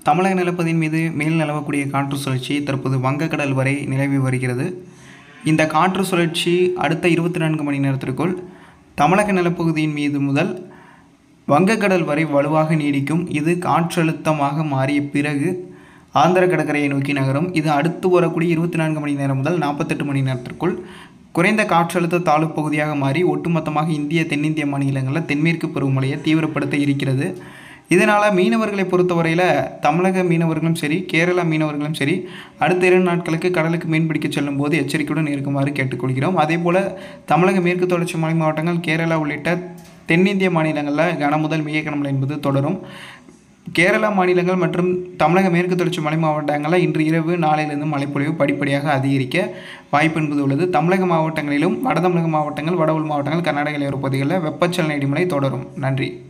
தமிழக நிலப்பதின் மீது மேல் நிலவக்கூடிய காற்று சுழற்சி தற்போது வங்கக்கடல் வரை நிலவி வருகிறது இந்த காற்று சுழற்சி அடுத்த இருபத்தி நான்கு மணி நேரத்திற்குள் தமிழக நிலப்பகுதியின் மீது முதல் வங்கக்கடல் வரை வலுவாக நீடிக்கும் இது காற்றழுத்தமாக மாறிய பிறகு ஆந்திர கடற்கரையை நோக்கி நகரும் இது அடுத்து வரக்கூடிய இருபத்தி நான்கு மணி நேரம் முதல் நாற்பத்தெட்டு மணி நேரத்திற்குள் குறைந்த காற்றழுத்த தாழ்வு பகுதியாக மாறி ஒட்டுமொத்தமாக இந்திய தென்னிந்திய மாநிலங்களில் தென்மேற்கு பருவமழையை தீவிரப்படுத்த இருக்கிறது இதனால் மீனவர்களை பொறுத்தவரையில் தமிழக மீனவர்களும் சரி கேரளா மீனவர்களும் சரி அடுத்த இரண்டு நாட்களுக்கு கடலுக்கு மீன்பிடிக்க செல்லும் போது எச்சரிக்கையுடன் இருக்குமாறு கேட்டுக்கொள்கிறோம் அதே போல் தமிழக மேற்கு தொடர்ச்சி மலை மாவட்டங்கள் கேரளா உள்ளிட்ட தென்னிந்திய மாநிலங்களில் கன முதல் மிக கனமழை என்பது தொடரும் கேரளா மாநிலங்கள் மற்றும் தமிழக மேற்கு தொடர்ச்சி மலை மாவட்டங்களில் இன்று இரவு நாளையிலிருந்து மழைப்பொழிவு படிப்படியாக அதிகரிக்க வாய்ப்பு என்பது உள்ளது தமிழக மாவட்டங்களிலும் வட தமிழக மாவட்டங்கள் வட உள் மாவட்டங்கள் கர்நாடக எல்லையோர பகுதிகளில் வெப்பச்சலன இடிமலை தொடரும் நன்றி